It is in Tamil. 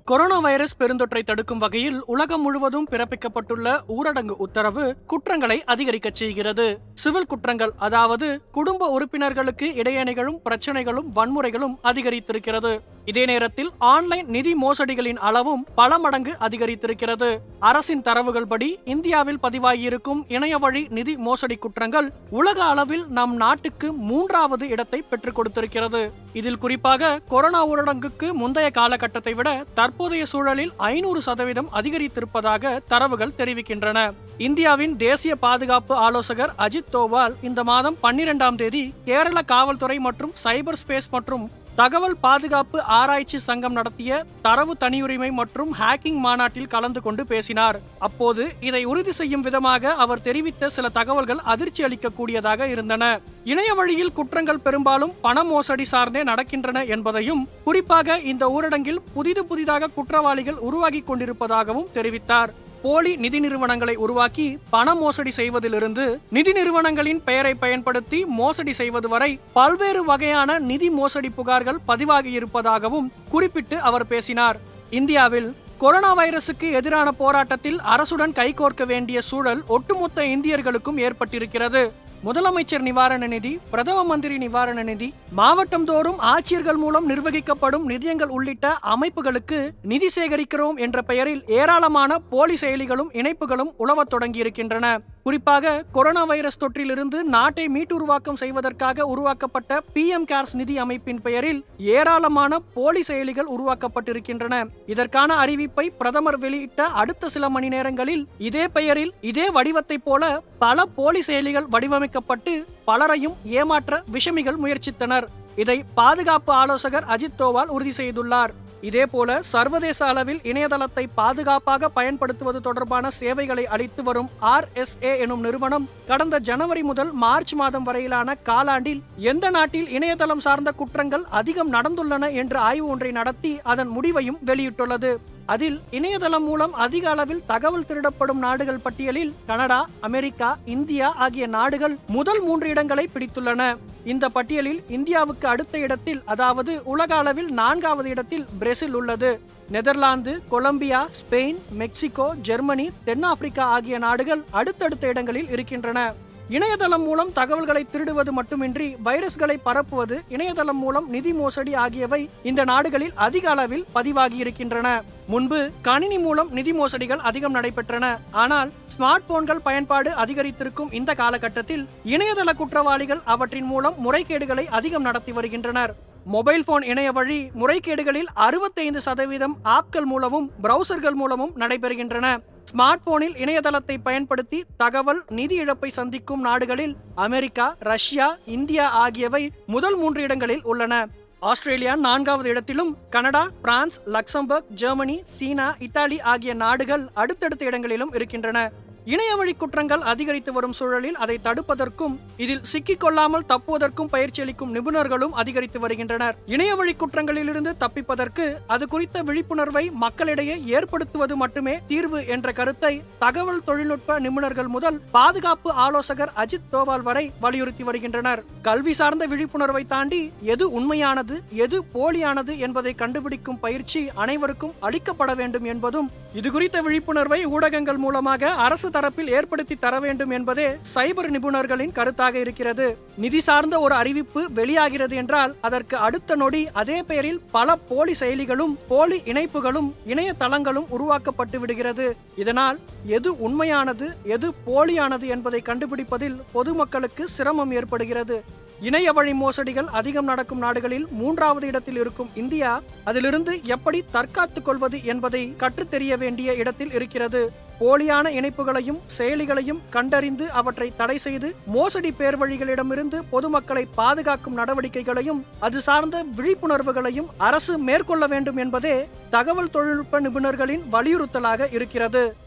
கொரோனா வைரஸ் பெருந்தொற்றை தடுக்கும் வகையில் உலகம் முழுவதும் பிறப்பிக்கப்பட்டுள்ள ஊரடங்கு உத்தரவு குற்றங்களை அதிகரிக்கச் செய்கிறது சிவில் குற்றங்கள் அதாவது குடும்ப உறுப்பினர்களுக்கு இடையே நிகழும் பிரச்சனைகளும் வன்முறைகளும் அதிகரித்திருக்கிறது இதே நேரத்தில் ஆன்லைன் நிதி மோசடிகளின் அளவும் பல மடங்கு அதிகரித்திருக்கிறது அரசின் தரவுகள் படி இந்தியாவில் பதிவாகியிருக்கும் இணைய வழி நிதி மோசடி குற்றங்கள் உலக அளவில் நம் நாட்டுக்கு மூன்றாவது இடத்தை பெற்றுக் கொடுத்திருக்கிறது இதில் குறிப்பாக கொரோனா ஊரடங்குக்கு முந்தைய காலகட்டத்தை விட தற்போதைய சூழலில் ஐநூறு சதவீதம் அதிகரித்திருப்பதாக தரவுகள் தெரிவிக்கின்றன இந்தியாவின் தேசிய பாதுகாப்பு ஆலோசகர் அஜித் தோவால் இந்த மாதம் பன்னிரெண்டாம் தேதி கேரள காவல்துறை மற்றும் சைபர் ஸ்பேஸ் மற்றும் தகவல் பாதுகாப்பு ஆராய்ச்சி சங்கம் நடத்திய தரவு தனியுரிமை மற்றும் ஹேக்கிங் மாநாட்டில் கலந்து கொண்டு பேசினார் அப்போது இதை உறுதி செய்யும் விதமாக அவர் தெரிவித்த சில தகவல்கள் அதிர்ச்சி அளிக்கக்கூடியதாக இருந்தன இணைய வழியில் குற்றங்கள் பெரும்பாலும் பண மோசடி சார்ந்தே நடக்கின்றன என்பதையும் குறிப்பாக இந்த ஊரடங்கில் புதிது புதிதாக குற்றவாளிகள் உருவாகி கொண்டிருப்பதாகவும் தெரிவித்தார் போலி நிதி நிறுவனங்களை உருவாக்கி பண மோசடி செய்வதிலிருந்து நிதி நிறுவனங்களின் பெயரை பயன்படுத்தி மோசடி செய்வது வரை பல்வேறு வகையான நிதி மோசடி புகார்கள் பதிவாகி இருப்பதாகவும் குறிப்பிட்டு அவர் பேசினார் இந்தியாவில் கொரோனா வைரசுக்கு எதிரான போராட்டத்தில் அரசுடன் கைகோர்க்க வேண்டிய சூழல் ஒட்டுமொத்த இந்தியர்களுக்கும் ஏற்பட்டிருக்கிறது முதலமைச்சர் நிவாரண நிதி பிரதம மந்திரி நிவாரண நிதி மாவட்டம் தோறும் ஆட்சியர்கள் மூலம் நிர்வகிக்கப்படும் நிதியங்கள் உள்ளிட்ட அமைப்புகளுக்கு நிதி சேகரிக்கிறோம் என்ற பெயரில் ஏராளமான போலி செயலிகளும் இணைப்புகளும் உழவத் தொடங்கியிருக்கின்றன குறிப்பாக கொரோனா வைரஸ் தொற்றிலிருந்து நாட்டை மீட்டுருவாக்கம் செய்வதற்காக உருவாக்கப்பட்ட பி எம் கேர்ஸ் நிதி அமைப்பின் பெயரில் ஏராளமான போலி செயலிகள் உருவாக்கப்பட்டிருக்கின்றன இதற்கான அறிவிப்பை பிரதமர் வெளியிட்ட அடுத்த சில மணி நேரங்களில் இதே பெயரில் இதே வடிவத்தைப் போல பல போலி செயலிகள் வடிவமைக்கப்பட்டு பலரையும் ஏமாற்ற விஷமிகள் முயற்சித்தனர் இதை பாதுகாப்பு ஆலோசகர் அஜித் தோவால் உறுதி செய்துள்ளார் இதேபோல சர்வதேச அளவில் இணையதளத்தை பாதுகாப்பாக பயன்படுத்துவது தொடர்பான சேவைகளை அளித்து வரும் ஆர்எஸ்ஏ எனும் நிறுவனம் கடந்த ஜனவரி முதல் மார்ச் மாதம் வரையிலான காலாண்டில் எந்த நாட்டில் இணையதளம் சார்ந்த குற்றங்கள் அதிகம் நடந்துள்ளன என்ற ஆய்வு ஒன்றை நடத்தி அதன் முடிவையும் வெளியிட்டுள்ளது அதில் இணையதளம் மூலம் அதிக அளவில் தகவல் திருடப்படும் நாடுகள் பட்டியலில் கனடா அமெரிக்கா இந்தியா ஆகிய நாடுகள் முதல் மூன்று இடங்களை பிடித்துள்ளன இந்த பட்டியலில் இந்தியாவுக்கு அடுத்த இடத்தில் அதாவது உலக அளவில் நான்காவது இடத்தில் பிரேசில் உள்ளது Netherlands Colombia Spain Mexico Germany தென்னாப்பிரிக்கா ஆகிய நாடுகள் அடுத்தடுத்த இடங்களில் இருக்கின்றன இணையதளம் மூலம் தகவல்களை திருடுவது மட்டுமின்றி வைரஸ்களை பரப்புவது இணையதளம் மூலம் நிதி மோசடி ஆகியவை இந்த நாடுகளில் அதிக அளவில் பதிவாகி இருக்கின்றன முன்பு கணினி மூலம் நிதி மோசடிகள் அதிகம் நடைபெற்றன ஆனால் ஸ்மார்ட் போன்கள் பயன்பாடு அதிகரித்திருக்கும் இந்த காலகட்டத்தில் இணையதள குற்றவாளிகள் அவற்றின் மூலம் முறைகேடுகளை அதிகம் நடத்தி வருகின்றனர் மொபைல் போன் இணைய வழி முறைகேடுகளில் அறுபத்தைந்து சதவீதம் ஆப்கள் மூலமும் பிரவுசர்கள் மூலமும் நடைபெறுகின்றன ஸ்மார்ட் போனில் இணையதளத்தை பயன்படுத்தி தகவல் நிதி இழப்பை சந்திக்கும் நாடுகளில் அமெரிக்கா ரஷ்யா இந்தியா ஆகியவை முதல் மூன்று இடங்களில் உள்ளன ஆஸ்திரேலியா நான்காவது இடத்திலும் கனடா பிரான்ஸ் லக்சம்பர்க் ஜெர்மனி சீனா இத்தாலி ஆகிய நாடுகள் அடுத்தடுத்த இடங்களிலும் இருக்கின்றன இணைய வழி குற்றங்கள் அதிகரித்து வரும் சூழலில் அதை தடுப்பதற்கும் இதில் சிக்கிக் கொள்ளாமல் தப்புவதற்கும் பயிற்சி அளிக்கும் நிபுணர்களும் அதிகரித்து வருகின்றனர் இணைய வழி குற்றங்களிலிருந்து தப்பிப்பதற்கு அது குறித்த விழிப்புணர்வை மக்களிடையே ஏற்படுத்துவது மட்டுமே தீர்வு என்ற கருத்தை தகவல் தொழில்நுட்ப நிபுணர்கள் முதல் பாதுகாப்பு ஆலோசகர் அஜித் தோவால் வரை வலியுறுத்தி வருகின்றனர் கல்வி சார்ந்த விழிப்புணர்வை தாண்டி எது உண்மையானது எது போலியானது என்பதை கண்டுபிடிக்கும் பயிற்சி அனைவருக்கும் அளிக்கப்பட வேண்டும் என்பதும் இது குறித்த விழிப்புணர்வை ஊடகங்கள் மூலமாக அரசு தரப்பில் ஏற்படுத்தி தர வேண்டும் என்பதே சைபர் நிபுணர்களின் கருத்தாக இருக்கிறது நிதி சார்ந்த ஒரு அறிவிப்பு வெளியாகிறது என்றால் அதற்கு அடுத்த நொடி அதே பெயரில் பல போலி செயலிகளும் போலி இணைப்புகளும் இணையதளங்களும் உருவாக்கப்பட்டு விடுகிறது இதனால் எது உண்மையானது எது போலியானது என்பதை கண்டுபிடிப்பதில் பொதுமக்களுக்கு சிரமம் ஏற்படுகிறது இணைய வழி மோசடிகள் அதிகம் நடக்கும் நாடுகளில் மூன்றாவது இடத்தில் இருக்கும் இந்தியா அதிலிருந்து எப்படி தற்காத்துக் கொள்வது என்பதை கற்றுத்தெரிய வேண்டிய இடத்தில் இருக்கிறது போலியான இணைப்புகளையும் செயலிகளையும் கண்டறிந்து அவற்றை தடை செய்து மோசடி பேர்வழிகளிடமிருந்து பொதுமக்களை பாதுகாக்கும் நடவடிக்கைகளையும் அது சார்ந்த விழிப்புணர்வுகளையும் அரசு மேற்கொள்ள வேண்டும் என்பதே தகவல் தொழில்நுட்ப நிபுணர்களின் வலியுறுத்தலாக இருக்கிறது